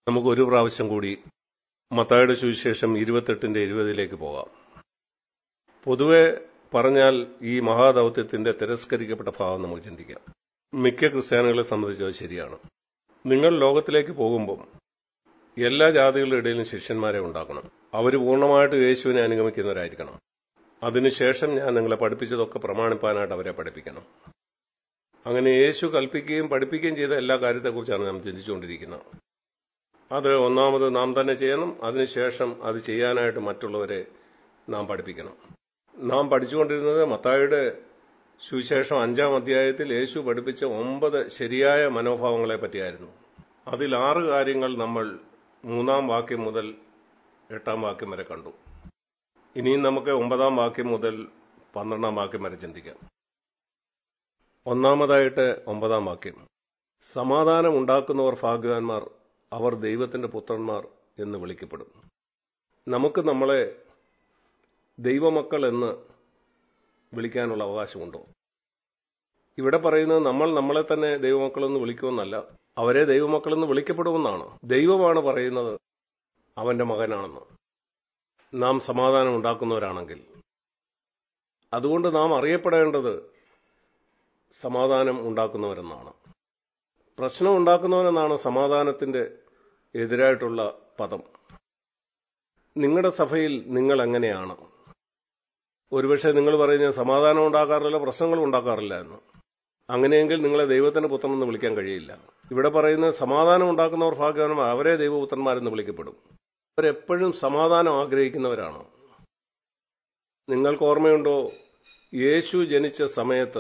നമുക്ക് ഒരു പ്രാവശ്യം കൂടി മത്തായുടെ സുവിശേഷം ഇരുപത്തെട്ടിന്റെ ഇരുപതിലേക്ക് പോകാം പൊതുവെ പറഞ്ഞാൽ ഈ മഹാദൌത്യത്തിന്റെ തിരസ്കരിക്കപ്പെട്ട ഭാവം നമുക്ക് ചിന്തിക്കാം മിക്ക ക്രിസ്ത്യാനികളെ സംബന്ധിച്ച് അത് ശരിയാണ് നിങ്ങൾ ലോകത്തിലേക്ക് പോകുമ്പോൾ എല്ലാ ജാതികളുടെ ഇടയിലും ശിഷ്യന്മാരെ ഉണ്ടാക്കണം അവർ പൂർണ്ണമായിട്ട് യേശുവിനെ അനുഗമിക്കുന്നവരായിരിക്കണം അതിനുശേഷം ഞാൻ നിങ്ങളെ പഠിപ്പിച്ചതൊക്കെ പ്രമാണിപ്പാനായിട്ട് അവരെ പഠിപ്പിക്കണം അങ്ങനെ യേശു കൽപ്പിക്കുകയും പഠിപ്പിക്കുകയും ചെയ്ത എല്ലാ കാര്യത്തെക്കുറിച്ചാണ് നാം ചിന്തിച്ചുകൊണ്ടിരിക്കുന്നത് അത് ഒന്നാമത് നാം തന്നെ ചെയ്യണം അതിനുശേഷം അത് ചെയ്യാനായിട്ട് മറ്റുള്ളവരെ നാം പഠിപ്പിക്കണം നാം പഠിച്ചുകൊണ്ടിരുന്നത് മത്തായുടെ സുവിശേഷം അഞ്ചാം അധ്യായത്തിൽ യേശു പഠിപ്പിച്ച ഒമ്പത് ശരിയായ മനോഭാവങ്ങളെ പറ്റിയായിരുന്നു അതിൽ ആറ് കാര്യങ്ങൾ നമ്മൾ മൂന്നാം വാക്യം മുതൽ എട്ടാം വാക്യം വരെ കണ്ടു ഇനിയും നമുക്ക് ഒമ്പതാം വാക്യം മുതൽ പന്ത്രണ്ടാം വാക്യം വരെ ചിന്തിക്കാം ഒന്നാമതായിട്ട് ഒമ്പതാം വാക്യം സമാധാനം ഉണ്ടാക്കുന്നവർ ഭാഗ്യവാന്മാർ അവർ ദൈവത്തിന്റെ പുത്രന്മാർ എന്ന് വിളിക്കപ്പെടും നമുക്ക് നമ്മളെ ദൈവമക്കൾ എന്ന് വിളിക്കാനുള്ള അവകാശമുണ്ടോ ഇവിടെ പറയുന്നത് നമ്മൾ നമ്മളെ തന്നെ ദൈവമക്കളെന്ന് വിളിക്കുമെന്നല്ല അവരെ ദൈവമക്കളെന്ന് വിളിക്കപ്പെടുമെന്നാണ് ദൈവമാണ് പറയുന്നത് അവന്റെ മകനാണെന്ന് നാം സമാധാനം ഉണ്ടാക്കുന്നവരാണെങ്കിൽ അതുകൊണ്ട് നാം അറിയപ്പെടേണ്ടത് സമാധാനം ഉണ്ടാക്കുന്നവരെന്നാണ് പ്രശ്നം ഉണ്ടാക്കുന്നവരെന്നാണ് സമാധാനത്തിന്റെ എതിരായിട്ടുള്ള പദം നിങ്ങളുടെ സഭയിൽ നിങ്ങൾ എങ്ങനെയാണ് ഒരുപക്ഷെ നിങ്ങൾ പറയുന്നത് സമാധാനം ഉണ്ടാക്കാറില്ല പ്രശ്നങ്ങൾ ഉണ്ടാക്കാറില്ല എന്ന് അങ്ങനെയെങ്കിൽ നിങ്ങളെ ദൈവത്തിന്റെ പുത്രനെന്ന് വിളിക്കാൻ കഴിയില്ല ഇവിടെ പറയുന്നത് സമാധാനം ഉണ്ടാക്കുന്നവർ ഭാഗ്യവാന്മാർ അവരെ ദൈവപുത്രന്മാരെന്ന് വിളിക്കപ്പെടും അവരെപ്പോഴും സമാധാനം ആഗ്രഹിക്കുന്നവരാണ് നിങ്ങൾക്ക് ഓർമ്മയുണ്ടോ യേശു ജനിച്ച സമയത്ത്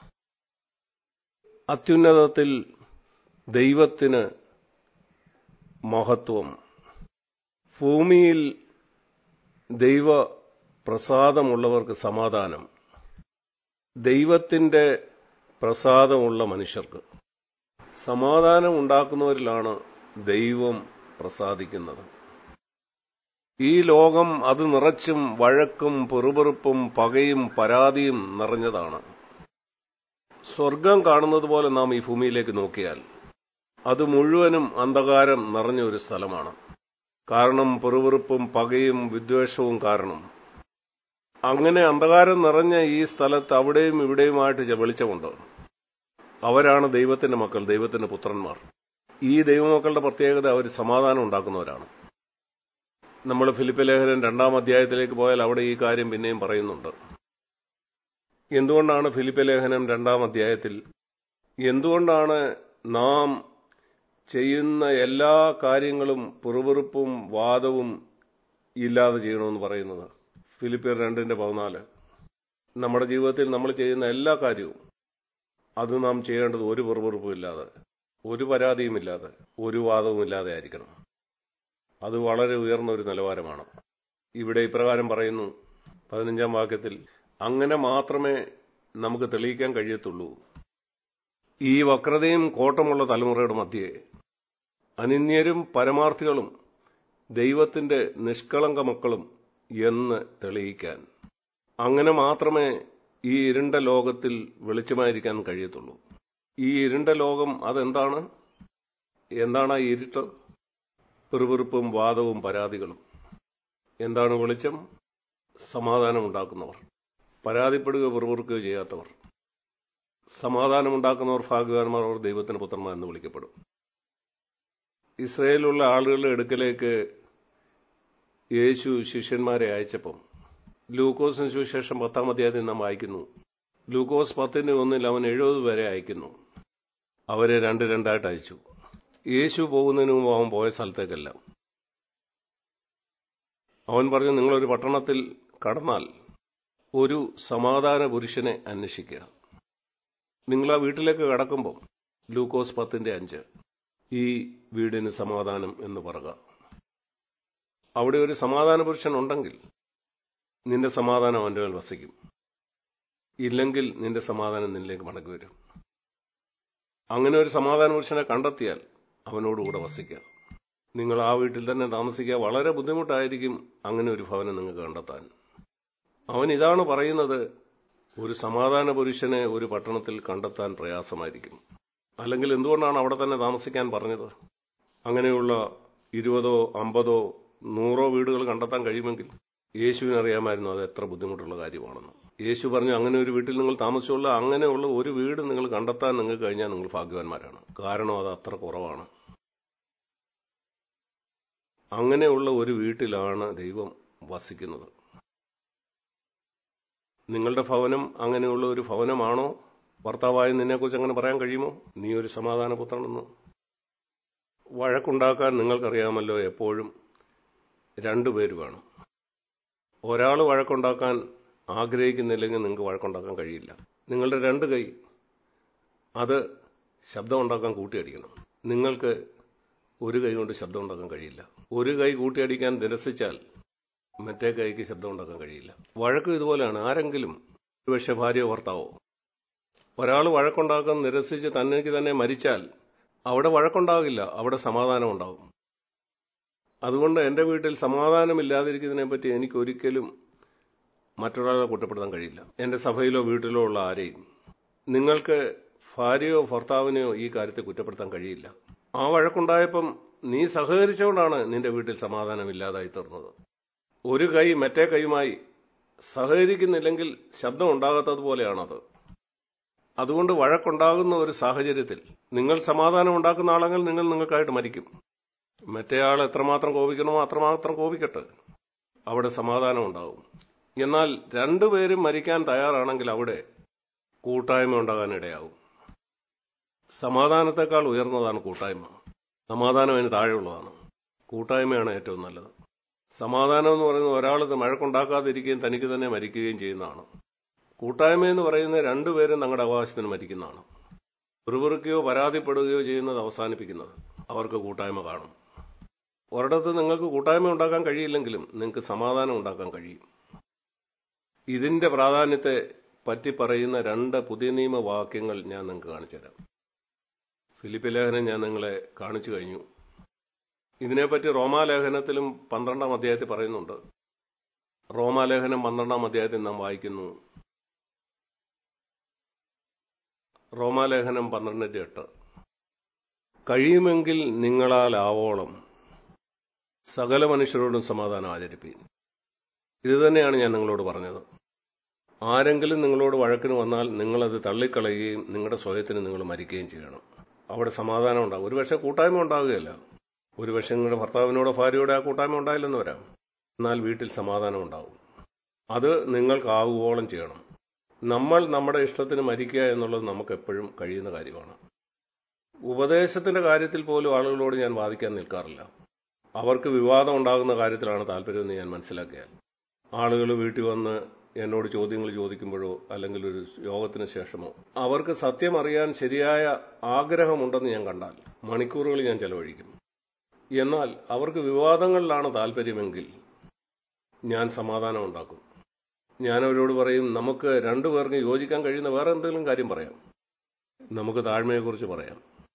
അത്യുന്നതത്തിൽ ദൈവത്തിന് മഹത്വം ഭൂമിയിൽ ദൈവ പ്രസാദമുള്ളവർക്ക് സമാധാനം ദൈവത്തിന്റെ പ്രസാദമുള്ള മനുഷ്യർക്ക് സമാധാനം ഉണ്ടാക്കുന്നവരിലാണ് ദൈവം പ്രസാദിക്കുന്നത് ഈ ലോകം അത് നിറച്ചും വഴക്കും പെറുപെറുപ്പും പകയും പരാതിയും നിറഞ്ഞതാണ് സ്വർഗം കാണുന്നത് പോലെ നാം ഈ ഭൂമിയിലേക്ക് നോക്കിയാൽ അത് മുഴുവനും അന്ധകാരം നിറഞ്ഞ ഒരു സ്ഥലമാണ് കാരണം പെറുപെറുപ്പും പകയും വിദ്വേഷവും കാരണം അങ്ങനെ അന്ധകാരം നിറഞ്ഞ ഈ സ്ഥലത്ത് അവിടെയും ഇവിടെയുമായിട്ട് വെളിച്ചമുണ്ട് അവരാണ് ദൈവത്തിന്റെ മക്കൾ ദൈവത്തിന്റെ പുത്രന്മാർ ഈ ദൈവമക്കളുടെ പ്രത്യേകത അവർ സമാധാനം ഉണ്ടാക്കുന്നവരാണ് നമ്മൾ ഫിലിപ്പ് ലേഖനൻ രണ്ടാം അധ്യായത്തിലേക്ക് പോയാൽ അവിടെ ഈ കാര്യം പിന്നെയും പറയുന്നുണ്ട് എന്തുകൊണ്ടാണ് ഫിലിപ്പ് ലേഖനം രണ്ടാം അധ്യായത്തിൽ എന്തുകൊണ്ടാണ് നാം ചെയ്യുന്ന എല്ലാ കാര്യങ്ങളും പുറവെറുപ്പും വാദവും ഇല്ലാതെ ചെയ്യണമെന്ന് പറയുന്നത് ഫിലിപ്പിയർ രണ്ടിന്റെ പതിനാല് നമ്മുടെ ജീവിതത്തിൽ നമ്മൾ ചെയ്യുന്ന എല്ലാ കാര്യവും അത് നാം ചെയ്യേണ്ടത് ഒരു പുറവെറുപ്പും ഇല്ലാതെ ഒരു പരാതിയും ഇല്ലാതെ ഒരു വാദവും ഇല്ലാതെ ആയിരിക്കണം അത് വളരെ ഉയർന്ന ഒരു നിലവാരമാണ് ഇവിടെ ഇപ്രകാരം പറയുന്നു പതിനഞ്ചാം വാക്യത്തിൽ അങ്ങനെ മാത്രമേ നമുക്ക് തെളിയിക്കാൻ കഴിയത്തുള്ളൂ ഈ വക്രതയും കോട്ടമുള്ള തലമുറയുടെ മധ്യേ അനിന്യരും പരമാർത്ഥികളും ദൈവത്തിന്റെ നിഷ്കളങ്ക മക്കളും എന്ന് തെളിയിക്കാൻ അങ്ങനെ മാത്രമേ ഈ ഇരുണ്ട ലോകത്തിൽ വെളിച്ചമായിരിക്കാൻ കഴിയത്തുള്ളൂ ഈ ഇരുണ്ട ലോകം അതെന്താണ് എന്താണ് ആ ഇരുട്ട് പിറുപിറുപ്പും വാദവും പരാതികളും എന്താണ് വെളിച്ചം സമാധാനം ഉണ്ടാക്കുന്നവർ പരാതിപ്പെടുക പിറുപിറുക്കുകയോ ചെയ്യാത്തവർ സമാധാനമുണ്ടാക്കുന്നവർ ഭാഗ്യവാന്മാർ അവർ ദൈവത്തിന്റെ പുത്രന്മാർ എന്ന് വിളിക്കപ്പെടും ഇസ്രയേലിലുള്ള ആളുകളുടെ അടുക്കലേക്ക് യേശു ശിഷ്യന്മാരെ അയച്ചപ്പം ലൂക്കോസിന് സുവിശേഷം പത്താം അധ്യായത്തിൽ നാം വായിക്കുന്നു ലൂക്കോസ് പത്തിന് ഒന്നിൽ അവൻ എഴുപത് വരെ അയക്കുന്നു അവരെ രണ്ട് രണ്ടായിട്ട് അയച്ചു യേശു പോകുന്നതിന് മുമ്പ് അവൻ പോയ സ്ഥലത്തേക്കല്ല അവൻ പറഞ്ഞു നിങ്ങളൊരു പട്ടണത്തിൽ കടന്നാൽ ഒരു സമാധാന പുരുഷനെ അന്വേഷിക്കുക നിങ്ങൾ ആ വീട്ടിലേക്ക് കടക്കുമ്പോൾ ലൂക്കോസ് പത്തിന്റെ അഞ്ച് ഈ വീടിന് സമാധാനം എന്ന് പറയുക അവിടെ ഒരു സമാധാന പുരുഷൻ ഉണ്ടെങ്കിൽ നിന്റെ സമാധാനം അവന്റെ മേൽ വസിക്കും ഇല്ലെങ്കിൽ നിന്റെ സമാധാനം നിന്നിലേക്ക് മടക്കി വരും അങ്ങനെ ഒരു സമാധാന പുരുഷനെ കണ്ടെത്തിയാൽ അവനോടുകൂടെ വസിക്കുക നിങ്ങൾ ആ വീട്ടിൽ തന്നെ താമസിക്കുക വളരെ ബുദ്ധിമുട്ടായിരിക്കും അങ്ങനെ ഒരു ഭവനം നിങ്ങൾക്ക് കണ്ടെത്താൻ അവൻ ഇതാണ് പറയുന്നത് ഒരു സമാധാന പുരുഷനെ ഒരു പട്ടണത്തിൽ കണ്ടെത്താൻ പ്രയാസമായിരിക്കും അല്ലെങ്കിൽ എന്തുകൊണ്ടാണ് അവിടെ തന്നെ താമസിക്കാൻ പറഞ്ഞത് അങ്ങനെയുള്ള ഇരുപതോ അമ്പതോ നൂറോ വീടുകൾ കണ്ടെത്താൻ കഴിയുമെങ്കിൽ യേശുവിന് അറിയാമായിരുന്നു അത് എത്ര ബുദ്ധിമുട്ടുള്ള കാര്യമാണെന്ന് യേശു പറഞ്ഞു അങ്ങനെ ഒരു വീട്ടിൽ നിങ്ങൾ താമസിച്ചുള്ള അങ്ങനെയുള്ള ഒരു വീട് നിങ്ങൾ കണ്ടെത്താൻ നിങ്ങൾക്ക് കഴിഞ്ഞാൽ നിങ്ങൾ ഭാഗ്യവാന്മാരാണ് കാരണം അത് അത്ര കുറവാണ് അങ്ങനെയുള്ള ഒരു വീട്ടിലാണ് ദൈവം വസിക്കുന്നത് നിങ്ങളുടെ ഭവനം അങ്ങനെയുള്ള ഒരു ഭവനമാണോ ഭർത്താവായ നിന്നെക്കുറിച്ച് അങ്ങനെ പറയാൻ കഴിയുമോ നീ ഒരു സമാധാനപുത്രനെന്ന് വഴക്കുണ്ടാക്കാൻ നിങ്ങൾക്കറിയാമല്ലോ എപ്പോഴും രണ്ടുപേര് വേണം ഒരാൾ വഴക്കുണ്ടാക്കാൻ ആഗ്രഹിക്കുന്നില്ലെങ്കിൽ നിങ്ങൾക്ക് വഴക്കുണ്ടാക്കാൻ കഴിയില്ല നിങ്ങളുടെ രണ്ട് കൈ അത് ശബ്ദം ഉണ്ടാക്കാൻ കൂട്ടിയടിക്കണം നിങ്ങൾക്ക് ഒരു കൈ കൊണ്ട് ശബ്ദം ഉണ്ടാക്കാൻ കഴിയില്ല ഒരു കൈ കൂട്ടിയടിക്കാൻ നിരസിച്ചാൽ മറ്റേ കൈക്ക് ശബ്ദം ഉണ്ടാക്കാൻ കഴിയില്ല വഴക്കും ഇതുപോലെയാണ് ആരെങ്കിലും ഒരുപക്ഷെ ഭാര്യ ഭർത്താവോ ഒരാൾ വഴക്കുണ്ടാക്കാൻ നിരസിച്ച് തന്നെക്ക് തന്നെ മരിച്ചാൽ അവിടെ വഴക്കുണ്ടാകില്ല അവിടെ സമാധാനം ഉണ്ടാകും അതുകൊണ്ട് എന്റെ വീട്ടിൽ സമാധാനമില്ലാതിരിക്കുന്നതിനെ പറ്റി എനിക്ക് ഒരിക്കലും മറ്റൊരാളെ കുറ്റപ്പെടുത്താൻ കഴിയില്ല എന്റെ സഭയിലോ വീട്ടിലോ ഉള്ള ആരെയും നിങ്ങൾക്ക് ഭാര്യയോ ഭർത്താവിനെയോ ഈ കാര്യത്തെ കുറ്റപ്പെടുത്താൻ കഴിയില്ല ആ വഴക്കുണ്ടായപ്പം നീ സഹകരിച്ചുകൊണ്ടാണ് നിന്റെ വീട്ടിൽ സമാധാനമില്ലാതായി തീർന്നത് ഒരു കൈ മറ്റേ കൈയുമായി സഹകരിക്കുന്നില്ലെങ്കിൽ ശബ്ദം ഉണ്ടാകാത്തതുപോലെയാണത് അതുകൊണ്ട് വഴക്കുണ്ടാകുന്ന ഒരു സാഹചര്യത്തിൽ നിങ്ങൾ സമാധാനം ഉണ്ടാക്കുന്ന ആളെങ്കിൽ നിങ്ങൾ നിങ്ങൾക്കായിട്ട് മരിക്കും മറ്റേയാൾ എത്രമാത്രം കോപിക്കണമോ അത്രമാത്രം കോപിക്കട്ടെ അവിടെ സമാധാനം ഉണ്ടാകും എന്നാൽ രണ്ടുപേരും മരിക്കാൻ തയ്യാറാണെങ്കിൽ അവിടെ കൂട്ടായ്മ ഉണ്ടാകാൻ ഇടയാകും സമാധാനത്തെക്കാൾ ഉയർന്നതാണ് കൂട്ടായ്മ സമാധാനം അതിന് താഴെയുള്ളതാണ് കൂട്ടായ്മയാണ് ഏറ്റവും നല്ലത് സമാധാനം എന്ന് പറയുന്നത് ഒരാൾ മഴക്കുണ്ടാക്കാതിരിക്കുകയും തനിക്ക് തന്നെ മരിക്കുകയും ചെയ്യുന്നതാണ് കൂട്ടായ്മ എന്ന് പറയുന്നത് രണ്ടുപേരും തങ്ങളുടെ അവകാശത്തിന് മരിക്കുന്നതാണ് പിറുപിറുക്കുകയോ പരാതിപ്പെടുകയോ ചെയ്യുന്നത് അവസാനിപ്പിക്കുന്നത് അവർക്ക് കൂട്ടായ്മ കാണും ഒരിടത്ത് നിങ്ങൾക്ക് കൂട്ടായ്മ ഉണ്ടാക്കാൻ കഴിയില്ലെങ്കിലും നിങ്ങൾക്ക് സമാധാനം ഉണ്ടാക്കാൻ കഴിയും ഇതിന്റെ പ്രാധാന്യത്തെ പറ്റി പറയുന്ന രണ്ട് പുതിയ നിയമ വാക്യങ്ങൾ ഞാൻ നിങ്ങൾക്ക് കാണിച്ചുതരാം ഫിലിപ്പ് ലേഖനം ഞാൻ നിങ്ങളെ കാണിച്ചു കഴിഞ്ഞു ഇതിനെപ്പറ്റി റോമാലേഖനത്തിലും പന്ത്രണ്ടാം അധ്യായത്തിൽ പറയുന്നുണ്ട് റോമാലേഖനം പന്ത്രണ്ടാം അധ്യായത്തിൽ നാം വായിക്കുന്നു റോമാലേഖനം പന്ത്രണ്ടിന്റെ എട്ട് കഴിയുമെങ്കിൽ നിങ്ങളാൽ ആവോളം സകല മനുഷ്യരോടും സമാധാനം ആചരിപ്പീൻ ഇത് തന്നെയാണ് ഞാൻ നിങ്ങളോട് പറഞ്ഞത് ആരെങ്കിലും നിങ്ങളോട് വഴക്കിന് വന്നാൽ നിങ്ങളത് തള്ളിക്കളയുകയും നിങ്ങളുടെ സ്വയത്തിന് നിങ്ങൾ മരിക്കുകയും ചെയ്യണം അവിടെ സമാധാനം ഉണ്ടാകും ഒരുപക്ഷെ കൂട്ടായ്മ ഉണ്ടാകുകയില്ല ഒരുപക്ഷെ നിങ്ങളുടെ ഭർത്താവിനോടോ ഭാര്യയോടെ ആ കൂട്ടായ്മ ഉണ്ടായില്ലെന്ന് വരാം എന്നാൽ വീട്ടിൽ സമാധാനം ഉണ്ടാകും അത് നിങ്ങൾക്കാവുകോളം ചെയ്യണം നമ്മൾ നമ്മുടെ ഇഷ്ടത്തിന് മരിക്കുക എന്നുള്ളത് നമുക്ക് എപ്പോഴും കഴിയുന്ന കാര്യമാണ് ഉപദേശത്തിന്റെ കാര്യത്തിൽ പോലും ആളുകളോട് ഞാൻ വാദിക്കാൻ നിൽക്കാറില്ല അവർക്ക് വിവാദം ഉണ്ടാകുന്ന കാര്യത്തിലാണ് താല്പര്യമെന്ന് ഞാൻ മനസ്സിലാക്കിയാൽ ആളുകൾ വീട്ടിൽ വന്ന് എന്നോട് ചോദ്യങ്ങൾ ചോദിക്കുമ്പോഴോ അല്ലെങ്കിൽ ഒരു യോഗത്തിന് ശേഷമോ അവർക്ക് സത്യം അറിയാൻ ശരിയായ ആഗ്രഹമുണ്ടെന്ന് ഞാൻ കണ്ടാൽ മണിക്കൂറുകൾ ഞാൻ ചെലവഴിക്കും എന്നാൽ അവർക്ക് വിവാദങ്ങളിലാണ് താല്പര്യമെങ്കിൽ ഞാൻ സമാധാനം ഉണ്ടാക്കും ഞാൻ അവരോട് പറയും നമുക്ക് രണ്ടുപേർക്ക് യോജിക്കാൻ കഴിയുന്ന വേറെ എന്തെങ്കിലും കാര്യം പറയാം നമുക്ക് താഴ്മയെക്കുറിച്ച് പറയാം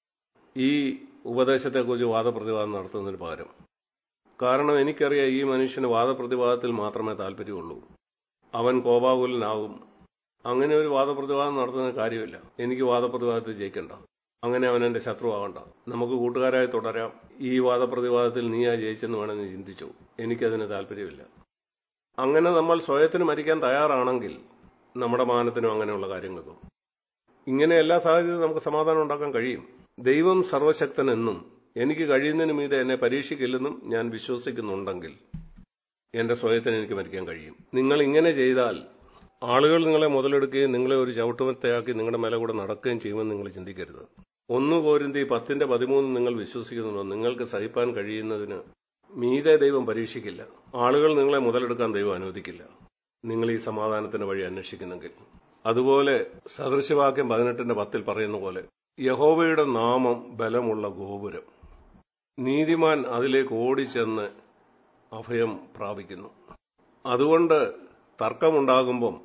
ഈ ഉപദേശത്തെക്കുറിച്ച് വാദപ്രതിവാദം നടത്തുന്നതിന് പകരം കാരണം എനിക്കറിയാം ഈ മനുഷ്യന് വാദപ്രതിവാദത്തിൽ മാത്രമേ താല്പര്യമുള്ളൂ അവൻ കോപാകുലനാവും അങ്ങനെ ഒരു വാദപ്രതിവാദം നടത്തുന്ന കാര്യമില്ല എനിക്ക് വാദപ്രതിവാദത്തിൽ ജയിക്കണ്ട അങ്ങനെ അവൻ എന്റെ ശത്രുവാകണ്ട നമുക്ക് കൂട്ടുകാരായി തുടരാം ഈ വാദപ്രതിവാദത്തിൽ നീയാ ജയിച്ചെന്ന് വേണമെന്ന് ചിന്തിച്ചു എനിക്കതിന് താല്പര്യമില്ല അങ്ങനെ നമ്മൾ സ്വയത്തിന് മരിക്കാൻ തയ്യാറാണെങ്കിൽ നമ്മുടെ മാനത്തിനും അങ്ങനെയുള്ള കാര്യങ്ങൾക്കും ഇങ്ങനെ എല്ലാ സാഹചര്യത്തിലും നമുക്ക് സമാധാനം ഉണ്ടാക്കാൻ കഴിയും ദൈവം സർവശക്തനെന്നും എനിക്ക് കഴിയുന്നതിന് മീതെ എന്നെ പരീക്ഷിക്കില്ലെന്നും ഞാൻ വിശ്വസിക്കുന്നുണ്ടെങ്കിൽ എന്റെ സ്വയത്തിന് എനിക്ക് മരിക്കാൻ കഴിയും നിങ്ങൾ ഇങ്ങനെ ചെയ്താൽ ആളുകൾ നിങ്ങളെ മുതലെടുക്കുകയും നിങ്ങളെ ഒരു ചവിട്ടുമത്തയാക്കി നിങ്ങളുടെ മേലെ കൂടെ നടക്കുകയും ചെയ്യുമെന്ന് നിങ്ങൾ ചിന്തിക്കരുത് ഒന്ന് പോരിന്തി പത്തിന്റെ പതിമൂന്ന് നിങ്ങൾ വിശ്വസിക്കുന്നുണ്ടോ നിങ്ങൾക്ക് സഹിപ്പാൻ കഴിയുന്നതിന് മീതെ ദൈവം പരീക്ഷിക്കില്ല ആളുകൾ നിങ്ങളെ മുതലെടുക്കാൻ ദൈവം അനുവദിക്കില്ല നിങ്ങൾ ഈ സമാധാനത്തിന്റെ വഴി അന്വേഷിക്കുന്നെങ്കിൽ അതുപോലെ സദൃശവാക്യം പതിനെട്ടിന്റെ പത്തിൽ പറയുന്ന പോലെ യഹോവയുടെ നാമം ബലമുള്ള ഗോപുരം നീതിമാൻ അതിലേക്ക് ഓടിച്ചെന്ന് അഭയം പ്രാപിക്കുന്നു അതുകൊണ്ട് തർക്കമുണ്ടാകുമ്പം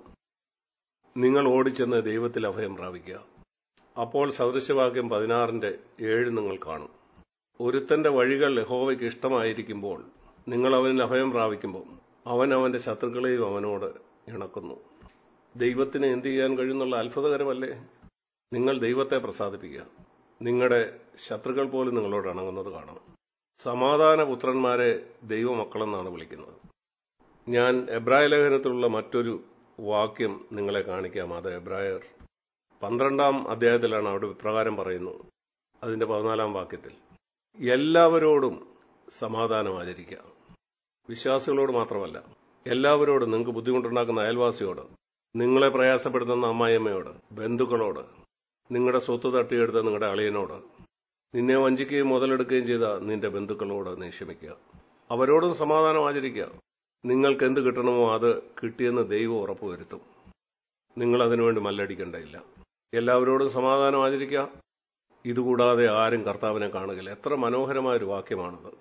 നിങ്ങൾ ഓടിച്ചെന്ന് ദൈവത്തിൽ അഭയം പ്രാപിക്കുക അപ്പോൾ സദൃശവാക്യം പതിനാറിന്റെ ഏഴ് നിങ്ങൾ കാണും ഒരുത്തന്റെ വഴികൾ യഹോവയ്ക്ക് ഇഷ്ടമായിരിക്കുമ്പോൾ നിങ്ങൾ അവനിൽ അഭയം പ്രാപിക്കുമ്പോൾ അവൻ അവന്റെ ശത്രുക്കളെയും അവനോട് ഇണക്കുന്നു ദൈവത്തിന് എന്ത് ചെയ്യാൻ കഴിയുന്നുള്ള അത്ഭുതകരമല്ലേ നിങ്ങൾ ദൈവത്തെ പ്രസാദിപ്പിക്കുക നിങ്ങളുടെ ശത്രുക്കൾ പോലും നിങ്ങളോട് ഇണങ്ങുന്നത് കാണാം സമാധാന പുത്രന്മാരെ ദൈവമക്കളെന്നാണ് വിളിക്കുന്നത് ഞാൻ എബ്രായ ലേഖനത്തിലുള്ള മറ്റൊരു വാക്യം നിങ്ങളെ കാണിക്കാം അത് എബ്രായർ പന്ത്രണ്ടാം അധ്യായത്തിലാണ് അവിടെ ഇപ്രകാരം പറയുന്നു അതിന്റെ പതിനാലാം വാക്യത്തിൽ എല്ലാവരോടും സമാധാനം ആചരിക്കുക വിശ്വാസികളോട് മാത്രമല്ല എല്ലാവരോടും നിങ്ങൾക്ക് ബുദ്ധിമുട്ടുണ്ടാക്കുന്ന അയൽവാസിയോട് നിങ്ങളെ പ്രയാസപ്പെടുത്തുന്ന അമ്മായിയമ്മയോട് ബന്ധുക്കളോട് നിങ്ങളുടെ സ്വത്ത് തട്ടിയെടുത്ത നിങ്ങളുടെ അളിയനോട് നിന്നെ വഞ്ചിക്കുകയും മുതലെടുക്കുകയും ചെയ്ത നിന്റെ ബന്ധുക്കളോട് നീ ക്ഷമിക്കുക അവരോടും സമാധാനം ആചരിക്കുക നിങ്ങൾക്ക് എന്ത് കിട്ടണമോ അത് കിട്ടിയെന്ന് ദൈവം ഉറപ്പുവരുത്തും നിങ്ങൾ അതിനുവേണ്ടി മല്ലടിക്കേണ്ടയില്ല എല്ലാവരോടും സമാധാനം ആചരിക്കുക ഇതുകൂടാതെ ആരും കർത്താവിനെ കാണുകയില്ല എത്ര മനോഹരമായ ഒരു വാക്യമാണത്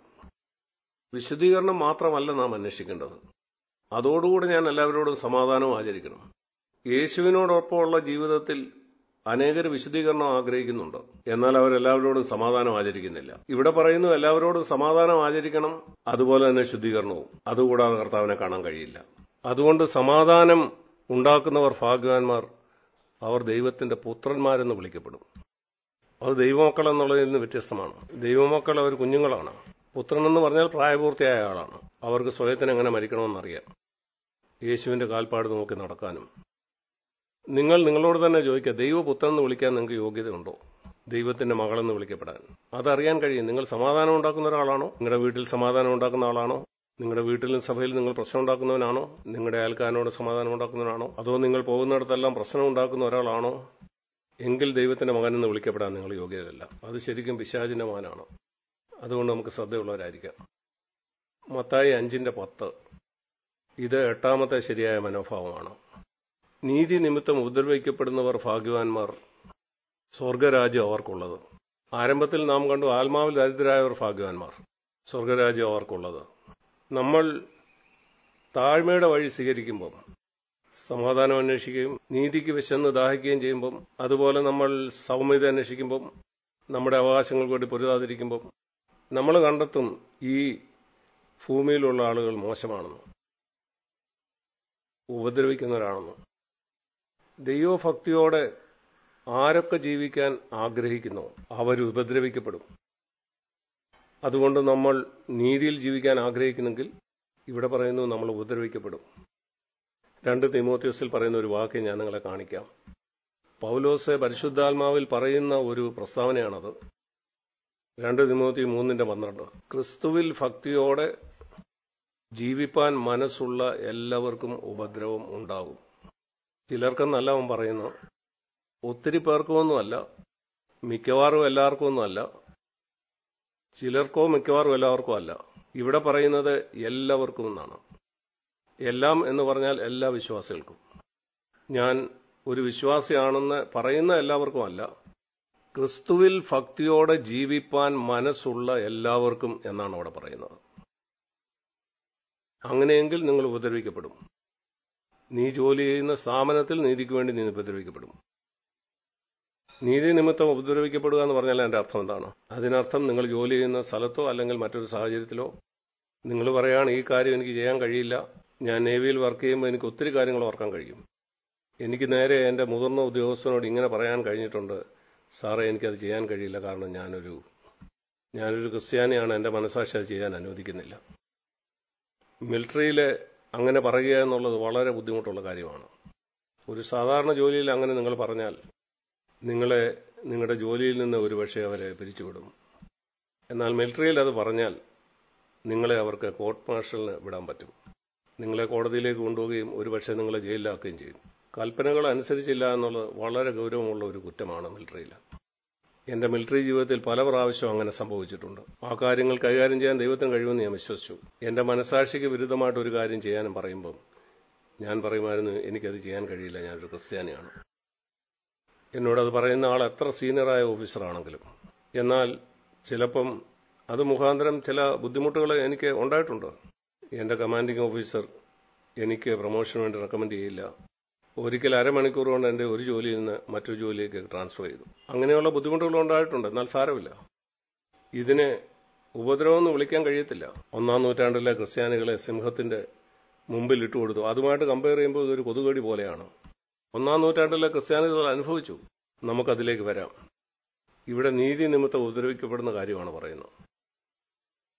വിശദീകരണം മാത്രമല്ല നാം അന്വേഷിക്കേണ്ടത് അതോടുകൂടി ഞാൻ എല്ലാവരോടും സമാധാനം ആചരിക്കണം യേശുവിനോടൊപ്പമുള്ള ജീവിതത്തിൽ അനേകർ വിശദീകരണം ആഗ്രഹിക്കുന്നുണ്ട് എന്നാൽ അവരെല്ലാവരോടും സമാധാനം ആചരിക്കുന്നില്ല ഇവിടെ പറയുന്നു എല്ലാവരോടും സമാധാനം ആചരിക്കണം അതുപോലെ തന്നെ ശുദ്ധീകരണവും അതുകൂടാതെ കർത്താവിനെ കാണാൻ കഴിയില്ല അതുകൊണ്ട് സമാധാനം ഉണ്ടാക്കുന്നവർ ഭാഗ്യവാന്മാർ അവർ ദൈവത്തിന്റെ പുത്രന്മാരെന്ന് വിളിക്കപ്പെടും അത് ദൈവമക്കൾ എന്നുള്ളതിൽ നിന്ന് വ്യത്യസ്തമാണ് ദൈവമക്കൾ അവർ കുഞ്ഞുങ്ങളാണ് പുത്രൻ എന്ന് പറഞ്ഞാൽ പ്രായപൂർത്തിയായ ആളാണ് അവർക്ക് സ്വയത്തിന് എങ്ങനെ മരിക്കണമെന്നറിയാം യേശുവിന്റെ കാൽപ്പാട് നോക്കി നടക്കാനും നിങ്ങൾ നിങ്ങളോട് തന്നെ ചോദിക്കുക ദൈവപുത്രൻ എന്ന് വിളിക്കാൻ നിങ്ങൾക്ക് യോഗ്യതയുണ്ടോ ദൈവത്തിന്റെ മകളെന്ന് വിളിക്കപ്പെടാൻ അതറിയാൻ കഴിയും നിങ്ങൾ സമാധാനം ഉണ്ടാക്കുന്ന ഒരാളാണോ നിങ്ങളുടെ വീട്ടിൽ സമാധാനം ഉണ്ടാക്കുന്ന ആളാണോ നിങ്ങളുടെ വീട്ടിലും സഭയിൽ നിങ്ങൾ പ്രശ്നം ഉണ്ടാക്കുന്നവനാണോ നിങ്ങളുടെ അയൽക്കാരനോട് സമാധാനം ഉണ്ടാക്കുന്നവനാണോ അതോ നിങ്ങൾ പോകുന്നിടത്തെല്ലാം പ്രശ്നം ഉണ്ടാക്കുന്ന ഒരാളാണോ എങ്കിൽ ദൈവത്തിന്റെ മകൻ എന്ന് വിളിക്കപ്പെടാൻ നിങ്ങൾ യോഗ്യതയല്ല അത് ശരിക്കും പിശാചിന്റെ മകനാണ് അതുകൊണ്ട് നമുക്ക് ശ്രദ്ധയുള്ളവരായിരിക്കാം മത്തായി അഞ്ചിന്റെ പത്ത് ഇത് എട്ടാമത്തെ ശരിയായ മനോഭാവമാണ് നീതി നിമിത്തം ഉപദ്രവിക്കപ്പെടുന്നവർ ഭാഗ്യവാന്മാർ സ്വർഗരാജ്യം അവർക്കുള്ളത് ആരംഭത്തിൽ നാം കണ്ടു ആത്മാവിൽ ദരിദ്രരായവർ ഭാഗ്യവാന്മാർ സ്വർഗരാജ്യം അവർക്കുള്ളത് നമ്മൾ താഴ്മയുടെ വഴി സ്വീകരിക്കുമ്പോൾ സമാധാനം അന്വേഷിക്കുകയും നീതിക്ക് വിശന്ന് ദാഹിക്കുകയും ചെയ്യുമ്പം അതുപോലെ നമ്മൾ സൗമ്യത അന്വേഷിക്കുമ്പം നമ്മുടെ അവകാശങ്ങൾക്ക് വേണ്ടി പൊരുതാതിരിക്കുമ്പം നമ്മൾ കണ്ടെത്തും ഈ ഭൂമിയിലുള്ള ആളുകൾ മോശമാണെന്ന് ഉപദ്രവിക്കുന്നവരാണെന്ന് ദൈവഭക്തിയോടെ ആരൊക്കെ ജീവിക്കാൻ ആഗ്രഹിക്കുന്നോ അവർ ഉപദ്രവിക്കപ്പെടും അതുകൊണ്ട് നമ്മൾ നീതിയിൽ ജീവിക്കാൻ ആഗ്രഹിക്കുന്നെങ്കിൽ ഇവിടെ പറയുന്നു നമ്മൾ ഉപദ്രവിക്കപ്പെടും രണ്ട് തിമോത്യോസിൽ പറയുന്ന ഒരു വാക്ക് ഞാൻ നിങ്ങളെ കാണിക്കാം പൗലോസ് പരിശുദ്ധാത്മാവിൽ പറയുന്ന ഒരു പ്രസ്താവനയാണത് രണ്ട് തിമോത്തി മൂന്നിന്റെ പന്ത്രണ്ട് ക്രിസ്തുവിൽ ഭക്തിയോടെ ജീവിപ്പാൻ മനസ്സുള്ള എല്ലാവർക്കും ഉപദ്രവം ഉണ്ടാകും ചിലർക്കെന്നല്ല അവൻ പറയുന്നു ഒത്തിരി പേർക്കുമൊന്നുമല്ല മിക്കവാറും എല്ലാവർക്കും ഒന്നുമല്ല ചിലർക്കോ മിക്കവാറും എല്ലാവർക്കും അല്ല ഇവിടെ പറയുന്നത് എല്ലാവർക്കും എന്നാണ് എല്ലാം എന്ന് പറഞ്ഞാൽ എല്ലാ വിശ്വാസികൾക്കും ഞാൻ ഒരു വിശ്വാസിയാണെന്ന് പറയുന്ന എല്ലാവർക്കും അല്ല ക്രിസ്തുവിൽ ഭക്തിയോടെ ജീവിപ്പാൻ മനസ്സുള്ള എല്ലാവർക്കും എന്നാണ് അവിടെ പറയുന്നത് അങ്ങനെയെങ്കിൽ നിങ്ങൾ ഉപദ്രവിക്കപ്പെടും നീ ജോലി ചെയ്യുന്ന സ്ഥാപനത്തിൽ നീതിക്ക് വേണ്ടി നീ ഉപദ്രവിക്കപ്പെടും നീതി നിമിത്തം ഉപദ്രവിക്കപ്പെടുക എന്ന് പറഞ്ഞാൽ അതിന്റെ അർത്ഥം എന്താണ് അതിനർത്ഥം നിങ്ങൾ ജോലി ചെയ്യുന്ന സ്ഥലത്തോ അല്ലെങ്കിൽ മറ്റൊരു സാഹചര്യത്തിലോ നിങ്ങൾ പറയാണ് ഈ കാര്യം എനിക്ക് ചെയ്യാൻ കഴിയില്ല ഞാൻ നേവിയിൽ വർക്ക് ചെയ്യുമ്പോൾ എനിക്ക് ഒത്തിരി കാര്യങ്ങൾ ഓർക്കാൻ കഴിയും എനിക്ക് നേരെ എന്റെ മുതിർന്ന ഉദ്യോഗസ്ഥനോട് ഇങ്ങനെ പറയാൻ കഴിഞ്ഞിട്ടുണ്ട് സാറേ എനിക്കത് ചെയ്യാൻ കഴിയില്ല കാരണം ഞാനൊരു ഞാനൊരു ക്രിസ്ത്യാനിയാണ് എന്റെ മനസാക്ഷി അത് ചെയ്യാൻ അനുവദിക്കുന്നില്ല മിലിറ്ററിയിൽ അങ്ങനെ പറയുക എന്നുള്ളത് വളരെ ബുദ്ധിമുട്ടുള്ള കാര്യമാണ് ഒരു സാധാരണ ജോലിയിൽ അങ്ങനെ നിങ്ങൾ പറഞ്ഞാൽ നിങ്ങളെ നിങ്ങളുടെ ജോലിയിൽ നിന്ന് ഒരുപക്ഷെ അവരെ പിരിച്ചുവിടും എന്നാൽ മിലിറ്ററിയിൽ അത് പറഞ്ഞാൽ നിങ്ങളെ അവർക്ക് കോർട്ട് മാർഷലിന് വിടാൻ പറ്റും നിങ്ങളെ കോടതിയിലേക്ക് കൊണ്ടുപോവുകയും ഒരുപക്ഷെ നിങ്ങളെ ജയിലിലാക്കുകയും ചെയ്യും കൽപ്പനകൾ അനുസരിച്ചില്ല എന്നുള്ളത് വളരെ ഗൗരവമുള്ള ഒരു കുറ്റമാണ് മിലിറ്ററിയിൽ എന്റെ മിലിറ്ററി ജീവിതത്തിൽ പല പ്രാവശ്യം അങ്ങനെ സംഭവിച്ചിട്ടുണ്ട് ആ കാര്യങ്ങൾ കൈകാര്യം ചെയ്യാൻ ദൈവത്തിന് കഴിയുമെന്ന് ഞാൻ വിശ്വസിച്ചു എന്റെ മനസാക്ഷിക്ക് വിരുദ്ധമായിട്ട് ഒരു കാര്യം ചെയ്യാനും പറയുമ്പം ഞാൻ പറയുമായിരുന്നു എനിക്കത് ചെയ്യാൻ കഴിയില്ല ഞാനൊരു ക്രിസ്ത്യാനിയാണ് എന്നോട് അത് പറയുന്ന ആൾ എത്ര സീനിയറായ ഓഫീസറാണെങ്കിലും എന്നാൽ ചിലപ്പം അത് മുഖാന്തരം ചില ബുദ്ധിമുട്ടുകൾ എനിക്ക് ഉണ്ടായിട്ടുണ്ട് എന്റെ കമാൻഡിംഗ് ഓഫീസർ എനിക്ക് പ്രൊമോഷന് വേണ്ടി റെക്കമെൻഡ് ചെയ്യില്ല ഒരിക്കൽ അരമണിക്കൂർ കൊണ്ട് എന്റെ ഒരു ജോലിയിൽ നിന്ന് മറ്റൊരു ജോലിയിലേക്ക് ട്രാൻസ്ഫർ ചെയ്തു അങ്ങനെയുള്ള ബുദ്ധിമുട്ടുകൾ ഉണ്ടായിട്ടുണ്ട് എന്നാൽ സാരമില്ല ഇതിനെ ഉപദ്രവം എന്ന് വിളിക്കാൻ കഴിയത്തില്ല ഒന്നാം നൂറ്റാണ്ടിലെ ക്രിസ്ത്യാനികളെ സിംഹത്തിന്റെ മുമ്പിൽ ഇട്ടുകൊടുത്തു അതുമായിട്ട് കമ്പയർ ചെയ്യുമ്പോൾ ഇതൊരു കൊതുകടി പോലെയാണ് ഒന്നാം നൂറ്റാണ്ടിലെ ക്രിസ്ത്യാനികൾ അനുഭവിച്ചു നമുക്കതിലേക്ക് വരാം ഇവിടെ നീതി നിമിത്തം ഉപദ്രവിക്കപ്പെടുന്ന കാര്യമാണ് പറയുന്നത്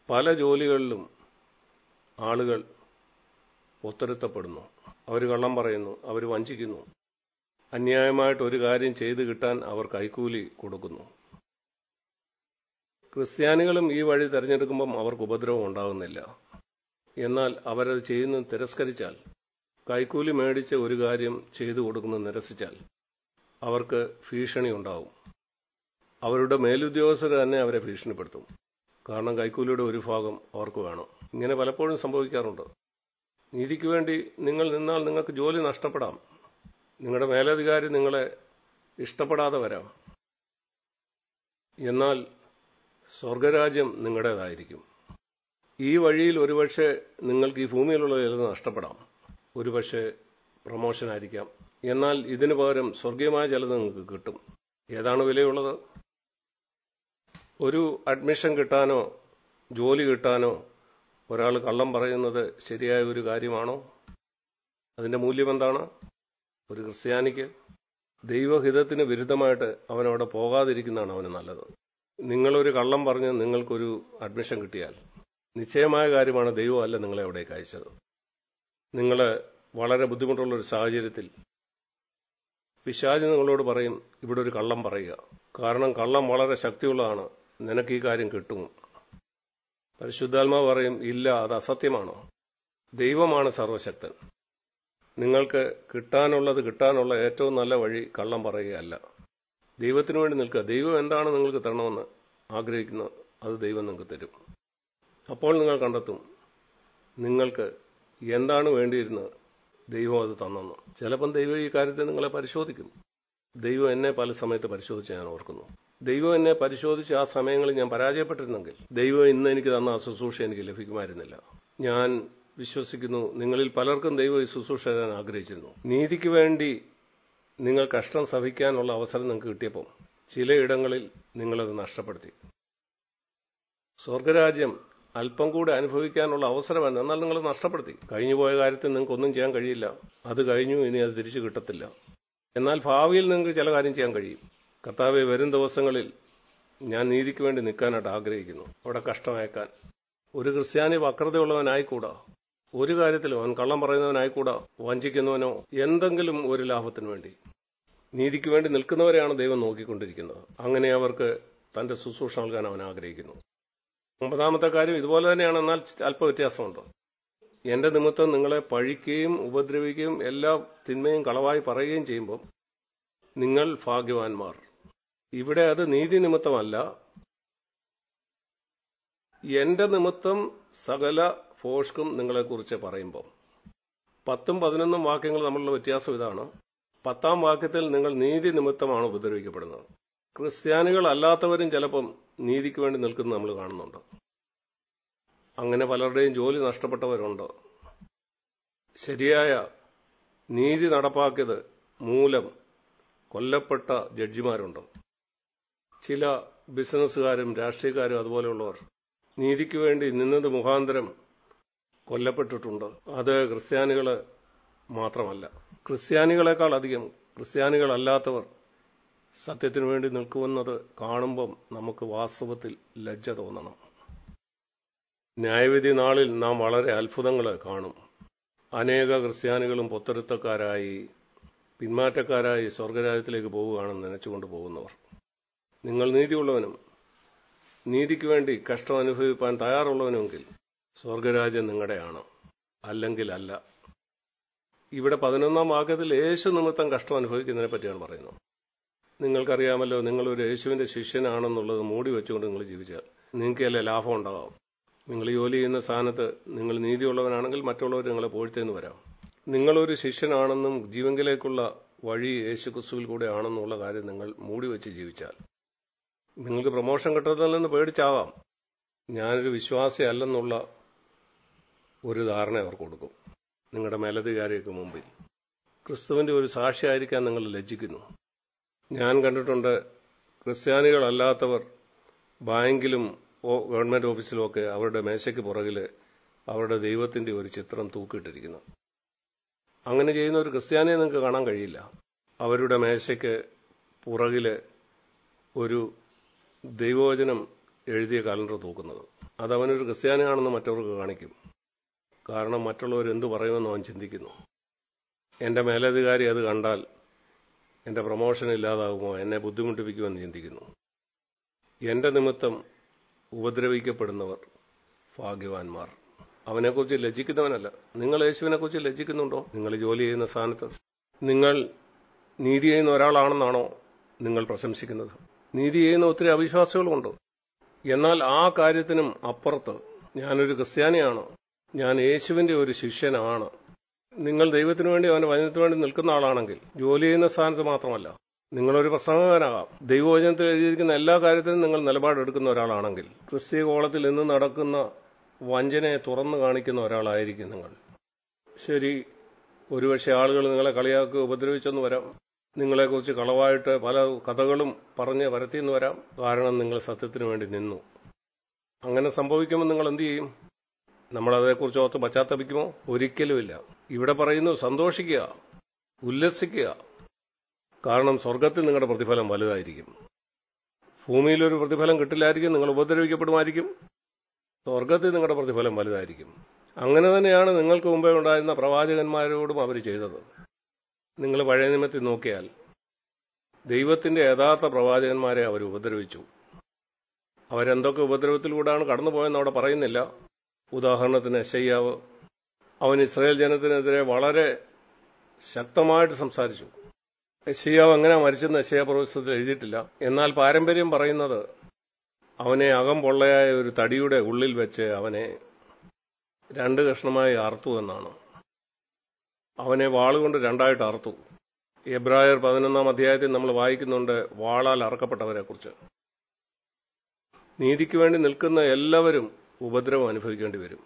പല ജോലികളിലും ആളുകൾ ഒത്തുരുത്തപ്പെടുന്നു അവർ കള്ളം പറയുന്നു അവർ വഞ്ചിക്കുന്നു അന്യായമായിട്ട് ഒരു കാര്യം ചെയ്തു കിട്ടാൻ അവർ കൈക്കൂലി കൊടുക്കുന്നു ക്രിസ്ത്യാനികളും ഈ വഴി തിരഞ്ഞെടുക്കുമ്പം അവർക്ക് ഉപദ്രവം ഉണ്ടാകുന്നില്ല എന്നാൽ അവരത് ചെയ്യുന്നത് തിരസ്കരിച്ചാൽ കൈക്കൂലി മേടിച്ച് ഒരു കാര്യം ചെയ്തു കൊടുക്കുന്നത് നിരസിച്ചാൽ അവർക്ക് ഭീഷണി ഉണ്ടാവും അവരുടെ മേലുദ്യോഗസ്ഥർ തന്നെ അവരെ ഭീഷണിപ്പെടുത്തും കാരണം കൈക്കൂലിയുടെ ഒരു ഭാഗം അവർക്ക് വേണം ഇങ്ങനെ പലപ്പോഴും സംഭവിക്കാറുണ്ട് നീതിക്ക് വേണ്ടി നിങ്ങൾ നിന്നാൽ നിങ്ങൾക്ക് ജോലി നഷ്ടപ്പെടാം നിങ്ങളുടെ മേലധികാരി നിങ്ങളെ ഇഷ്ടപ്പെടാതെ വരാം എന്നാൽ സ്വർഗരാജ്യം നിങ്ങളുടേതായിരിക്കും ഈ വഴിയിൽ ഒരുപക്ഷെ നിങ്ങൾക്ക് ഈ ഭൂമിയിലുള്ള ചിലത് നഷ്ടപ്പെടാം ഒരുപക്ഷെ പ്രമോഷൻ ആയിരിക്കാം എന്നാൽ ഇതിനു പകരം സ്വർഗീയമായ ചിലത് നിങ്ങൾക്ക് കിട്ടും ഏതാണ് വിലയുള്ളത് ഒരു അഡ്മിഷൻ കിട്ടാനോ ജോലി കിട്ടാനോ ഒരാൾ കള്ളം പറയുന്നത് ശരിയായ ഒരു കാര്യമാണോ അതിന്റെ മൂല്യം എന്താണ് ഒരു ക്രിസ്ത്യാനിക്ക് ദൈവഹിതത്തിന് വിരുദ്ധമായിട്ട് അവനവിടെ പോകാതിരിക്കുന്നതാണ് അവന് നല്ലത് നിങ്ങളൊരു കള്ളം പറഞ്ഞ് നിങ്ങൾക്കൊരു അഡ്മിഷൻ കിട്ടിയാൽ നിശ്ചയമായ കാര്യമാണ് ദൈവമല്ല നിങ്ങളെ അവിടേക്ക് അയച്ചത് നിങ്ങൾ വളരെ ബുദ്ധിമുട്ടുള്ള ഒരു സാഹചര്യത്തിൽ പിശാജ് നിങ്ങളോട് പറയും ഇവിടെ ഒരു കള്ളം പറയുക കാരണം കള്ളം വളരെ ശക്തിയുള്ളതാണ് നിനക്ക് ഈ കാര്യം കിട്ടും പരിശുദ്ധാത്മാവ് പറയും ഇല്ല അത് അസത്യമാണോ ദൈവമാണ് സർവശക്തൻ നിങ്ങൾക്ക് കിട്ടാനുള്ളത് കിട്ടാനുള്ള ഏറ്റവും നല്ല വഴി കള്ളം പറയുകയല്ല ദൈവത്തിനു വേണ്ടി നിൽക്കുക ദൈവം എന്താണ് നിങ്ങൾക്ക് തരണമെന്ന് ആഗ്രഹിക്കുന്നത് അത് ദൈവം നിങ്ങൾക്ക് തരും അപ്പോൾ നിങ്ങൾ കണ്ടെത്തും നിങ്ങൾക്ക് എന്താണ് വേണ്ടിയിരുന്നത് ദൈവം അത് തന്നെന്ന് ചിലപ്പം ദൈവം ഈ കാര്യത്തെ നിങ്ങളെ പരിശോധിക്കും ദൈവം എന്നെ പല സമയത്ത് പരിശോധിച്ച് ഞാൻ ഓർക്കുന്നു ദൈവം എന്നെ പരിശോധിച്ച് ആ സമയങ്ങളിൽ ഞാൻ പരാജയപ്പെട്ടിരുന്നെങ്കിൽ ദൈവം ഇന്ന് എനിക്ക് തന്ന ആ ശുശ്രൂഷ എനിക്ക് ലഭിക്കുമായിരുന്നില്ല ഞാൻ വിശ്വസിക്കുന്നു നിങ്ങളിൽ പലർക്കും ദൈവം ഈ ശുശ്രൂഷ തരാൻ ആഗ്രഹിച്ചിരുന്നു നീതിക്ക് വേണ്ടി നിങ്ങൾ കഷ്ടം സഹിക്കാനുള്ള അവസരം നിങ്ങൾക്ക് കിട്ടിയപ്പോൾ ചിലയിടങ്ങളിൽ നിങ്ങളത് നഷ്ടപ്പെടുത്തി സ്വർഗരാജ്യം അല്പം കൂടെ അനുഭവിക്കാനുള്ള അവസരമാണ് എന്നാൽ നിങ്ങൾ നഷ്ടപ്പെടുത്തി കഴിഞ്ഞുപോയ കാര്യത്തിൽ നിങ്ങൾക്ക് ഒന്നും ചെയ്യാൻ കഴിയില്ല അത് കഴിഞ്ഞു ഇനി അത് തിരിച്ചു കിട്ടത്തില്ല എന്നാൽ ഭാവിയിൽ നിങ്ങൾക്ക് ചില കാര്യം ചെയ്യാൻ കഴിയും കർത്താവെ വരും ദിവസങ്ങളിൽ ഞാൻ നീതിക്ക് വേണ്ടി നിൽക്കാനായിട്ട് ആഗ്രഹിക്കുന്നു അവിടെ കഷ്ടമയക്കാൻ ഒരു ക്രിസ്ത്യാനി വക്രതയുള്ളവനായിക്കൂടാ ഒരു കാര്യത്തിലും അവൻ കള്ളം പറയുന്നവനായിക്കൂടാ വഞ്ചിക്കുന്നവനോ എന്തെങ്കിലും ഒരു ലാഭത്തിനു വേണ്ടി നീതിക്ക് വേണ്ടി നിൽക്കുന്നവരെയാണ് ദൈവം നോക്കിക്കൊണ്ടിരിക്കുന്നത് അങ്ങനെ അവർക്ക് തന്റെ ശുശ്രൂഷ നൽകാൻ അവൻ ആഗ്രഹിക്കുന്നു ഒമ്പതാമത്തെ കാര്യം ഇതുപോലെ തന്നെയാണ് എന്നാൽ അല്പ വ്യത്യാസമുണ്ട് എന്റെ നിമിത്തം നിങ്ങളെ പഴിക്കുകയും ഉപദ്രവിക്കുകയും എല്ലാ തിന്മയും കളവായി പറയുകയും ചെയ്യുമ്പോൾ നിങ്ങൾ ഭാഗ്യവാന്മാർ ഇവിടെ അത് നീതി നിമിത്തമല്ല എന്റെ നിമിത്തം സകല ഫോഷ്ക്കും നിങ്ങളെക്കുറിച്ച് പറയുമ്പോൾ പത്തും പതിനൊന്നും വാക്യങ്ങൾ തമ്മിലുള്ള വ്യത്യാസം ഇതാണ് പത്താം വാക്യത്തിൽ നിങ്ങൾ നീതി നിമിത്തമാണ് ഉപദ്രവിക്കപ്പെടുന്നത് ക്രിസ്ത്യാനികൾ അല്ലാത്തവരും ചിലപ്പം നീതിക്ക് വേണ്ടി നിൽക്കുന്നത് നമ്മൾ കാണുന്നുണ്ട് അങ്ങനെ പലരുടെയും ജോലി നഷ്ടപ്പെട്ടവരുണ്ട് ശരിയായ നീതി നടപ്പാക്കിയത് മൂലം കൊല്ലപ്പെട്ട ജഡ്ജിമാരുണ്ട് ചില ബിസിനസ്സുകാരും രാഷ്ട്രീയക്കാരും അതുപോലെയുള്ളവർ നീതിക്ക് വേണ്ടി നിന്നത് മുഖാന്തരം കൊല്ലപ്പെട്ടിട്ടുണ്ട് അത് ക്രിസ്ത്യാനികള് മാത്രമല്ല ക്രിസ്ത്യാനികളെക്കാൾ അധികം ക്രിസ്ത്യാനികളല്ലാത്തവർ സത്യത്തിനു വേണ്ടി നിൽക്കുമെന്നത് കാണുമ്പം നമുക്ക് വാസ്തവത്തിൽ ലജ്ജ തോന്നണം ന്യായവിധി നാളിൽ നാം വളരെ അത്ഭുതങ്ങൾ കാണും അനേക ക്രിസ്ത്യാനികളും പൊത്തരുത്തക്കാരായി പിന്മാറ്റക്കാരായി സ്വർഗരാജ്യത്തിലേക്ക് പോവുകയാണെന്ന് നനച്ചുകൊണ്ട് പോകുന്നവർ നിങ്ങൾ നീതിയുള്ളവനും നീതിക്ക് വേണ്ടി കഷ്ടം അനുഭവിപ്പാൻ തയ്യാറുള്ളവനുമെങ്കിൽ സ്വർഗരാജ്യം നിങ്ങളുടെയാണ് അല്ലെങ്കിൽ അല്ല ഇവിടെ പതിനൊന്നാം വാക്യത്തിൽ യേശു നിമിത്തം കഷ്ടം അനുഭവിക്കുന്നതിനെ പറ്റിയാണ് പറയുന്നത് നിങ്ങൾക്കറിയാമല്ലോ നിങ്ങളൊരു യേശുവിന്റെ ശിഷ്യനാണെന്നുള്ളത് മൂടി വെച്ചുകൊണ്ട് നിങ്ങൾ ജീവിച്ചാൽ നിങ്ങൾക്കല്ലേ ലാഭം ഉണ്ടാകാം നിങ്ങൾ ജോലി ചെയ്യുന്ന സ്ഥാനത്ത് നിങ്ങൾ നീതിയുള്ളവനാണെങ്കിൽ മറ്റുള്ളവർ നിങ്ങളെ പോഴ്ത്തേന്ന് വരാം നിങ്ങളൊരു ശിഷ്യനാണെന്നും ജീവങ്കിലേക്കുള്ള വഴി യേശു ക്രിസ്തുവിൽ കൂടെ ആണെന്നുള്ള കാര്യം നിങ്ങൾ മൂടി വെച്ച് ജീവിച്ചാൽ നിങ്ങൾക്ക് പ്രൊമോഷൻ കിട്ടുന്നതിൽ നിന്ന് പേടിച്ചാവാം ഞാനൊരു വിശ്വാസി അല്ലെന്നുള്ള ഒരു ധാരണ അവർ കൊടുക്കും നിങ്ങളുടെ മേലധികാരിക്ക് മുമ്പിൽ ക്രിസ്തുവിന്റെ ഒരു സാക്ഷിയായിരിക്കാൻ നിങ്ങൾ ലജ്ജിക്കുന്നു ഞാൻ കണ്ടിട്ടുണ്ട് ക്രിസ്ത്യാനികളല്ലാത്തവർ ബാങ്കിലും ഗവൺമെന്റ് ഓഫീസിലുമൊക്കെ അവരുടെ മേശയ്ക്ക് പുറകിൽ അവരുടെ ദൈവത്തിന്റെ ഒരു ചിത്രം തൂക്കിയിട്ടിരിക്കുന്നു അങ്ങനെ ചെയ്യുന്ന ഒരു ക്രിസ്ത്യാനിയെ നിങ്ങൾക്ക് കാണാൻ കഴിയില്ല അവരുടെ മേശയ്ക്ക് പുറകില് ഒരു ദൈവവചനം എഴുതിയ കലണ്ടർ തൂക്കുന്നത് അത് അവനൊരു ക്രിസ്ത്യാനിയാണെന്ന് മറ്റവർക്ക് കാണിക്കും കാരണം മറ്റുള്ളവർ എന്തു പറയുമെന്ന് അവൻ ചിന്തിക്കുന്നു എൻ്റെ മേലധികാരി അത് കണ്ടാൽ എൻ്റെ പ്രൊമോഷൻ ഇല്ലാതാകുമോ എന്നെ ബുദ്ധിമുട്ടിപ്പിക്കുമെന്ന് ചിന്തിക്കുന്നു എൻ്റെ നിമിത്തം ഉപദ്രവിക്കപ്പെടുന്നവർ ഭാഗ്യവാന്മാർ അവനെക്കുറിച്ച് ലജ്ജിക്കുന്നവനല്ല നിങ്ങൾ യേശുവിനെക്കുറിച്ച് ലജ്ജിക്കുന്നുണ്ടോ നിങ്ങൾ ജോലി ചെയ്യുന്ന സ്ഥാനത്ത് നിങ്ങൾ നീതി ചെയ്യുന്ന ഒരാളാണെന്നാണോ നിങ്ങൾ പ്രശംസിക്കുന്നത് നീതി ചെയ്യുന്ന ഒത്തിരി അവിശ്വാസികളുമുണ്ട് എന്നാൽ ആ കാര്യത്തിനും അപ്പുറത്ത് ഞാനൊരു ക്രിസ്ത്യാനിയാണ് ഞാൻ യേശുവിന്റെ ഒരു ശിഷ്യനാണ് നിങ്ങൾ ദൈവത്തിനു വേണ്ടി അവന്റെ വചനത്തിനു വേണ്ടി നിൽക്കുന്ന ആളാണെങ്കിൽ ജോലി ചെയ്യുന്ന സ്ഥാനത്ത് മാത്രമല്ല നിങ്ങളൊരു പ്രസംഗകനാകാം ദൈവവചനത്തിൽ എഴുതിയിരിക്കുന്ന എല്ലാ കാര്യത്തിനും നിങ്ങൾ നിലപാടെടുക്കുന്ന ഒരാളാണെങ്കിൽ ക്രിസ്തീയ കോളത്തിൽ ഇന്ന് നടക്കുന്ന വഞ്ചനയെ തുറന്നു കാണിക്കുന്ന ഒരാളായിരിക്കും നിങ്ങൾ ശരി ഒരുപക്ഷെ ആളുകൾ നിങ്ങളെ കളിയാക്കി ഉപദ്രവിച്ചെന്ന് വരാം നിങ്ങളെക്കുറിച്ച് കളവായിട്ട് പല കഥകളും പറഞ്ഞ് വരത്തിയെന്ന് വരാം കാരണം നിങ്ങൾ സത്യത്തിനു വേണ്ടി നിന്നു അങ്ങനെ സംഭവിക്കുമ്പോൾ നിങ്ങൾ എന്തു ചെയ്യും നമ്മൾ അതേക്കുറിച്ച് ഓർത്ത് പശ്ചാത്തപിക്കുമോ ഒരിക്കലുമില്ല ഇവിടെ പറയുന്നു സന്തോഷിക്കുക ഉല്ലസിക്കുക കാരണം സ്വർഗത്തിൽ നിങ്ങളുടെ പ്രതിഫലം വലുതായിരിക്കും ഭൂമിയിൽ ഒരു പ്രതിഫലം കിട്ടില്ലായിരിക്കും നിങ്ങൾ ഉപദ്രവിക്കപ്പെടുമായിരിക്കും സ്വർഗത്തിൽ നിങ്ങളുടെ പ്രതിഫലം വലുതായിരിക്കും അങ്ങനെ തന്നെയാണ് നിങ്ങൾക്ക് മുമ്പേ ഉണ്ടായിരുന്ന പ്രവാചകന്മാരോടും അവർ ചെയ്തത് നിങ്ങൾ പഴയ നിയമത്തിൽ നോക്കിയാൽ ദൈവത്തിന്റെ യഥാർത്ഥ പ്രവാചകന്മാരെ അവർ ഉപദ്രവിച്ചു അവരെന്തൊക്കെ ഉപദ്രവത്തിലൂടെയാണ് കടന്നുപോയെന്ന് അവിടെ പറയുന്നില്ല ഉദാഹരണത്തിന് എശയ്യാവ് അവൻ ഇസ്രായേൽ ജനത്തിനെതിരെ വളരെ ശക്തമായിട്ട് സംസാരിച്ചു എശയ്യാവ് എങ്ങനെ മരിച്ചെന്ന് എശയ്യ പ്രവചനത്തിൽ എഴുതിയിട്ടില്ല എന്നാൽ പാരമ്പര്യം പറയുന്നത് അവനെ അകം പൊള്ളയായ ഒരു തടിയുടെ ഉള്ളിൽ വെച്ച് അവനെ രണ്ട് കഷ്ണമായി അറുത്തു എന്നാണ് അവനെ വാളുകൊണ്ട് രണ്ടായിട്ട് അറുത്തു എബ്രായർ പതിനൊന്നാം അധ്യായത്തിൽ നമ്മൾ വായിക്കുന്നുണ്ട് വാളാൽ അറക്കപ്പെട്ടവരെ കുറിച്ച് നീതിക്ക് വേണ്ടി നിൽക്കുന്ന എല്ലാവരും ഉപദ്രവം അനുഭവിക്കേണ്ടി വരും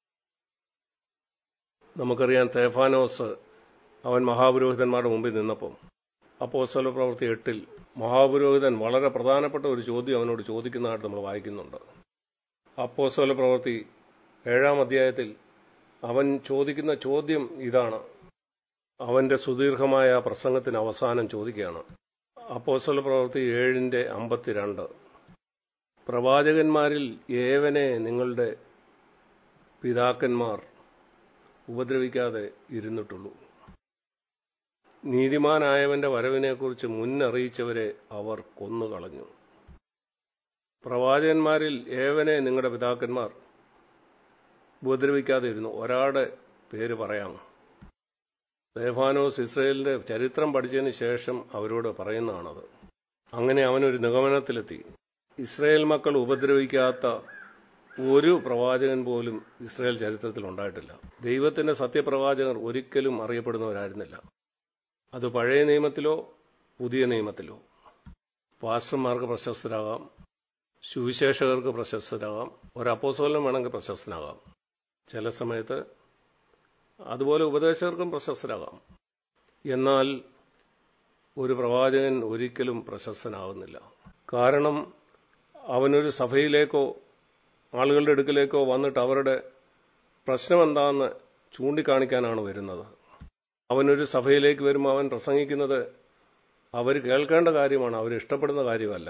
നമുക്കറിയാം തേഫാനോസ് അവൻ മഹാപുരോഹിതന്മാരുടെ മുമ്പിൽ നിന്നപ്പോൾ അപ്പോസ്തല പ്രവൃത്തി എട്ടിൽ മഹാപുരോഹിതൻ വളരെ പ്രധാനപ്പെട്ട ഒരു ചോദ്യം അവനോട് ചോദിക്കുന്നതായിട്ട് നമ്മൾ വായിക്കുന്നുണ്ട് അപ്പോസ്തല പ്രവൃത്തി ഏഴാം അധ്യായത്തിൽ അവൻ ചോദിക്കുന്ന ചോദ്യം ഇതാണ് അവന്റെ സുദീർഘമായ പ്രസംഗത്തിന് അവസാനം ചോദിക്കുകയാണ് അപ്പോസ്തല പ്രവൃത്തി ഏഴിന്റെ അമ്പത്തിരണ്ട് പ്രവാചകന്മാരിൽ ഏവനെ നിങ്ങളുടെ പിതാക്കന്മാർ ഉപദ്രവിക്കാതെ ഇരുന്നിട്ടുള്ളൂ നീതിമാനായവന്റെ വരവിനെക്കുറിച്ച് മുന്നറിയിച്ചവരെ അവർ കൊന്നുകളഞ്ഞു പ്രവാചകന്മാരിൽ ഏവനെ നിങ്ങളുടെ പിതാക്കന്മാർ ഉപദ്രവിക്കാതെ ഇരുന്നു ഒരാളുടെ പേര് പറയാം ദേഫാനോസ് ഇസ്രയേലിന്റെ ചരിത്രം പഠിച്ചതിന് ശേഷം അവരോട് പറയുന്നതാണത് അങ്ങനെ അവനൊരു നിഗമനത്തിലെത്തി ഇസ്രയേൽ മക്കൾ ഉപദ്രവിക്കാത്ത ഒരു പ്രവാചകൻ പോലും ഇസ്രയേൽ ചരിത്രത്തിൽ ഉണ്ടായിട്ടില്ല ദൈവത്തിന്റെ സത്യപ്രവാചകർ ഒരിക്കലും അറിയപ്പെടുന്നവരായിരുന്നില്ല അത് പഴയ നിയമത്തിലോ പുതിയ നിയമത്തിലോ പാസ്റ്റർമാർക്ക് പ്രശസ്തരാകാം സുവിശേഷകർക്ക് പ്രശസ്തരാകാം ഒരു അപ്പോസോലം വേണമെങ്കിൽ പ്രശസ്തനാകാം ചില സമയത്ത് അതുപോലെ ഉപദേശകർക്കും പ്രശസ്തരാകാം എന്നാൽ ഒരു പ്രവാചകൻ ഒരിക്കലും പ്രശസ്തനാകുന്നില്ല കാരണം അവനൊരു സഭയിലേക്കോ ആളുകളുടെ അടുക്കിലേക്കോ വന്നിട്ട് അവരുടെ പ്രശ്നം എന്താണെന്ന് ചൂണ്ടിക്കാണിക്കാനാണ് വരുന്നത് അവനൊരു സഭയിലേക്ക് വരുമ്പോൾ അവൻ പ്രസംഗിക്കുന്നത് അവർ കേൾക്കേണ്ട കാര്യമാണ് അവർ ഇഷ്ടപ്പെടുന്ന കാര്യമല്ല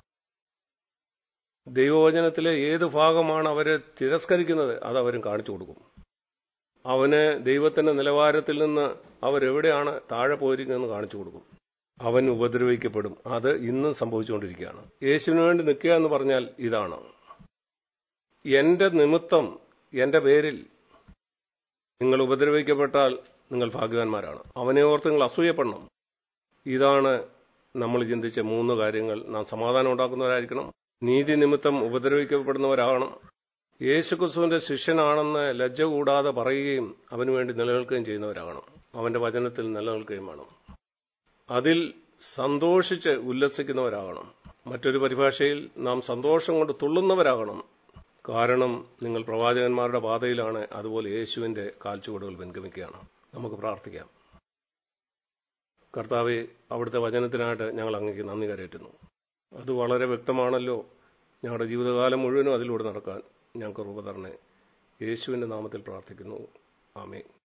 ദൈവവചനത്തിലെ ഏത് ഭാഗമാണ് അവരെ തിരസ്കരിക്കുന്നത് അത് അവരും കാണിച്ചു കൊടുക്കും അവന് ദൈവത്തിന്റെ നിലവാരത്തിൽ നിന്ന് അവരെവിടെയാണ് താഴെ പോയിരിക്കുന്നതെന്ന് കാണിച്ചു കൊടുക്കും അവൻ ഉപദ്രവിക്കപ്പെടും അത് ഇന്നും സംഭവിച്ചുകൊണ്ടിരിക്കുകയാണ് യേശുവിന് വേണ്ടി നിൽക്കുക എന്ന് പറഞ്ഞാൽ ഇതാണ് എന്റെ നിമിത്തം എന്റെ പേരിൽ നിങ്ങൾ ഉപദ്രവിക്കപ്പെട്ടാൽ നിങ്ങൾ ഭാഗ്യവാന്മാരാണ് അവനെ ഓർത്ത് നിങ്ങൾ അസൂയപ്പെടണം ഇതാണ് നമ്മൾ ചിന്തിച്ച മൂന്ന് കാര്യങ്ങൾ നാം സമാധാനം ഉണ്ടാക്കുന്നവരായിരിക്കണം നീതി നിമിത്തം ഉപദ്രവിക്കപ്പെടുന്നവരാകണം യേശുക്രിസ്തുവിന്റെ ശിഷ്യനാണെന്ന് ലജ്ജ കൂടാതെ പറയുകയും അവന് വേണ്ടി നിലനിൽക്കുകയും ചെയ്യുന്നവരാകണം അവന്റെ വചനത്തിൽ നിലനിൽക്കുകയും വേണം അതിൽ സന്തോഷിച്ച് ഉല്ലസിക്കുന്നവരാകണം മറ്റൊരു പരിഭാഷയിൽ നാം സന്തോഷം കൊണ്ട് തുള്ളുന്നവരാകണം കാരണം നിങ്ങൾ പ്രവാചകന്മാരുടെ പാതയിലാണ് അതുപോലെ യേശുവിന്റെ കാൽച്ചുവടുകൾ പിൻഗമിക്കുകയാണ് നമുക്ക് പ്രാർത്ഥിക്കാം കർത്താവെ അവിടുത്തെ വചനത്തിനായിട്ട് ഞങ്ങൾ അങ്ങേക്ക് നന്ദി കരയറ്റുന്നു അത് വളരെ വ്യക്തമാണല്ലോ ഞങ്ങളുടെ ജീവിതകാലം മുഴുവനും അതിലൂടെ നടക്കാൻ ഞങ്ങൾക്ക് രൂപ തരണേ യേശുവിന്റെ നാമത്തിൽ പ്രാർത്ഥിക്കുന്നു ആമേ